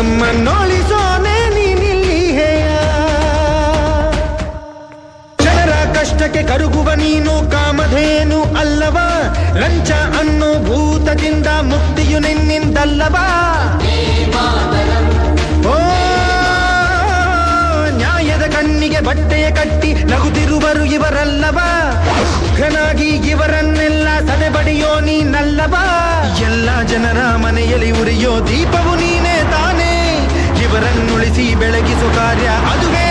ನಮ್ಮನ್ನೊಳಿಸೋನೆ ನೀನಿಲ್ಲಿಹೆಯ ಜನರ ಕಷ್ಟಕ್ಕೆ ಕರುಗುವ ನೀನು ಕಾಮಧೇನು ಅಲ್ಲವ ಲಂಚ ಅನ್ನೋ ಭೂತದಿಂದ ಮುಕ್ತಿಯು ನಿನ್ನಿಂದಲ್ಲವ ಓ ನ್ಯಾಯದ ಕಣ್ಣಿಗೆ ಬಟ್ಟೆಯ ಕಟ್ಟಿ ನಗುತ್ತಿರುವರು ಇವರಲ್ಲವ ಉಗ್ರನಾಗಿ ಇವರನ್ನೆಲ್ಲ ಸದೆಬಡಿಯೋ ನೀನಲ್ಲವ ಎಲ್ಲ ಜನರ ಮನೆಯಲ್ಲಿ ಉರಿಯೋ ದೀಪವು ನೀನೇ ತಾನೇ ಇವರನ್ನುಳಿಸಿ ಬೆಳಗಿಸೋ ಕಾರ್ಯ ಅದುವೇ